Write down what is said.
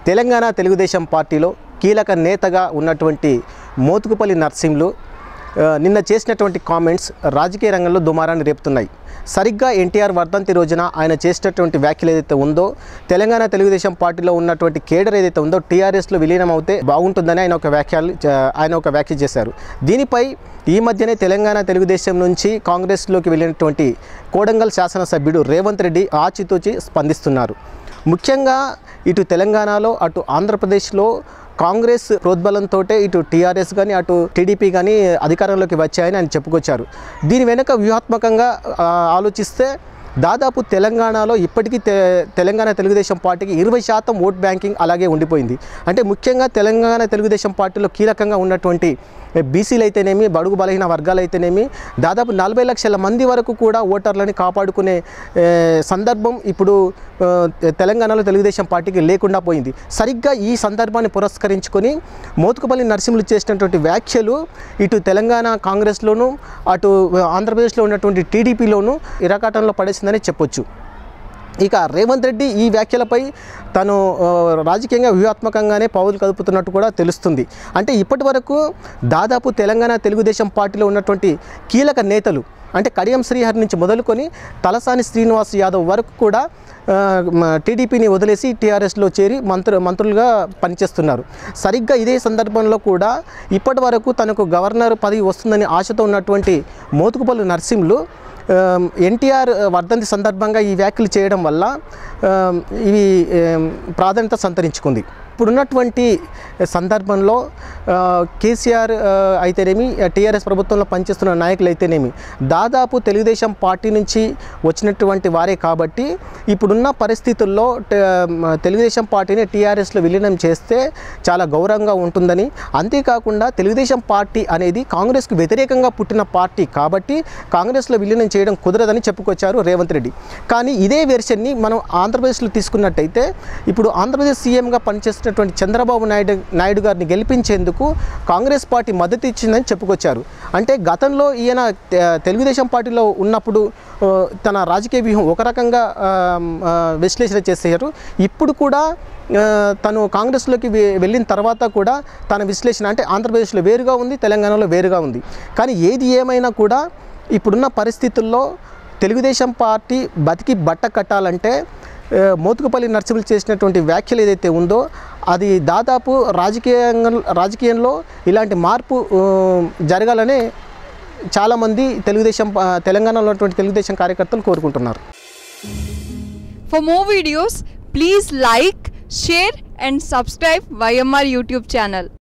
తెలంగాణ తెలుగుదేశం పార్టీలో కీలక నేతగా ఉన్నటువంటి మోతుకుపల్లి నర్సింహులు ఆ, నిన్న చేసినటువంటి కామెంట్స్ రాజకీయ రంగంలో దుమారాన్ని రేపుతున్నాయి సరిగ్గా ఎన్టీఆర్ వర్ధంతి రోజున ఆయన చేసినటువంటి వ్యాఖ్యలు ఏదైతే ఉందో తెలంగాణ తెలుగుదేశం పార్టీలో ఉన్నటువంటి కేడర్ ఏదైతే ఉందో టీఆర్ఎస్లో విలీనం అవుతే బాగుంటుందని ఆయన ఒక వ్యాఖ్యలు చ- ఆయన ఒక వ్యాఖ్య చేశారు దీనిపై ఈ మధ్యనే తెలంగాణ తెలుగుదేశం నుంచి కాంగ్రెస్లోకి వెళ్ళినటువంటి కోడంగల్ శాసనసభ్యుడు రేవంత్ రెడ్డి ఆచితూచి స్పందిస్తున్నారు ముఖ్యంగా ఇటు తెలంగాణలో అటు ఆంధ్రప్రదేశ్లో కాంగ్రెస్ ప్రోద్బలంతో ఇటు టీఆర్ఎస్ కానీ అటు టీడీపీ కానీ అధికారంలోకి వచ్చాయని ఆయన చెప్పుకొచ్చారు దీని వెనుక వ్యూహాత్మకంగా ఆ, ఆలోచిస్తే దాదాపు తెలంగాణలో ఇప్పటికీ తె తెలంగాణ తెలుగుదేశం పార్టీకి ఇరవై శాతం ఓట్ బ్యాంకింగ్ అలాగే ఉండిపోయింది అంటే ముఖ్యంగా తెలంగాణ తెలుగుదేశం పార్టీలో కీలకంగా ఉన్నటువంటి బీసీలు అయితేనేమి బడుగు బలహీన వర్గాలు అయితేనేమి దాదాపు నలభై లక్షల మంది వరకు కూడా ఓటర్లని కాపాడుకునే ఏ, సందర్భం ఇప్పుడు ఆ, తెలంగాణలో తెలుగుదేశం పార్టీకి లేకుండా పోయింది సరిగ్గా ఈ సందర్భాన్ని పురస్కరించుకొని మోతుకుపల్లి నరసింహులు చేసినటువంటి వ్యాఖ్యలు ఇటు తెలంగాణ కాంగ్రెస్లోను అటు ఆంధ్రప్రదేశ్లో ఉన్నటువంటి టీడీపీలోను ఇరకాటంలో పడేసిందని చెప్పొచ్చు ఇక రేవంత్ రెడ్డి ఈ వ్యాఖ్యలపై తను ఆ, రాజకీయంగా వ్యూహాత్మకంగానే పావులు కదుపుతున్నట్టు కూడా తెలుస్తుంది అంటే ఇప్పటి వరకు దాదాపు తెలంగాణ తెలుగుదేశం పార్టీలో ఉన్నటువంటి కీలక నేతలు అంటే కడియం శ్రీహరి నుంచి మొదలుకొని తలసాని శ్రీనివాస్ యాదవ్ వరకు కూడా ఆ, మ- టీడీపీని వదిలేసి టీఆర్ఎస్లో చేరి మంత్రు మంత్రులుగా పనిచేస్తున్నారు సరిగ్గా ఇదే సందర్భంలో కూడా ఇప్పటి వరకు తనకు గవర్నర్ పదవి వస్తుందని ఆశతో ఉన్నటువంటి మోతుకుపల్లి నరసింహులు ఆమ్, ఎన్టీఆర్ వర్ధంతి సందర్భంగా ఈ వ్యాఖ్యలు చేయడం వల్ల ఆమ్, ఇవి ఆమ్, ప్రాధాన్యత సంతరించుకుంది ఇప్పుడున్నటువంటి సందర్భంలో ఆ, కేసీఆర్ ఆ, అయితేనేమి టీఆర్ఎస్ ప్రభుత్వంలో పనిచేస్తున్న నాయకులు అయితేనేమి దాదాపు తెలుగుదేశం పార్టీ నుంచి వచ్చినటువంటి వారే కాబట్టి ఇప్పుడున్న పరిస్థితుల్లో ట- మ, తెలుగుదేశం పార్టీని టీఆర్ఎస్లో విలీనం చేస్తే చాలా గౌరవంగా ఉంటుందని అంతేకాకుండా తెలుగుదేశం పార్టీ అనేది కాంగ్రెస్కు వ్యతిరేకంగా పుట్టిన పార్టీ కాబట్టి కాంగ్రెస్లో విలీనం చేయడం కుదరదని చెప్పుకొచ్చారు రేవంత్ రెడ్డి కానీ ఇదే వెర్షన్ని మనం ఆంధ్రప్రదేశ్లో తీసుకున్నట్టయితే ఇప్పుడు ఆంధ్రప్రదేశ్ సీఎంగా పనిచేస్తున్నటువంటి చంద్రబాబు నాయుడు నాయుడు గారిని గెలిపించేందుకు కాంగ్రెస్ పార్టీ మద్దతు ఇచ్చిందని చెప్పుకొచ్చారు అంటే గతంలో ఈయన తె- తెలుగుదేశం పార్టీలో ఉన్నప్పుడు ఆ, తన రాజకీయ వ్యూహం ఒక రకంగా ఆ, ఆ, విశ్లేషణ చేశారు ఇప్పుడు కూడా ఆ, తను కాంగ్రెస్లోకి వె- వెళ్ళిన తర్వాత కూడా తన విశ్లేషణ అంటే ఆంధ్రప్రదేశ్లో వేరుగా ఉంది తెలంగాణలో వేరుగా ఉంది కానీ ఏది ఏమైనా కూడా ఇప్పుడున్న పరిస్థితుల్లో తెలుగుదేశం పార్టీ బతికి బట్ట కట్టాలంటే ఆ, మోతుకుపల్లి నరసింహులు చేసినటువంటి వ్యాఖ్యలు ఏదైతే ఉందో అది దాదాపు రాజకీయంగా రాజకీయంలో ఇలాంటి మార్పు ఆ, జరగాలని చాలామంది తెలుగుదేశం ఆ, తెలంగాణలో ఉన్నటువంటి తెలుగుదేశం కార్యకర్తలు కోరుకుంటున్నారు For more videos, please like, share and subscribe YMR YouTube channel.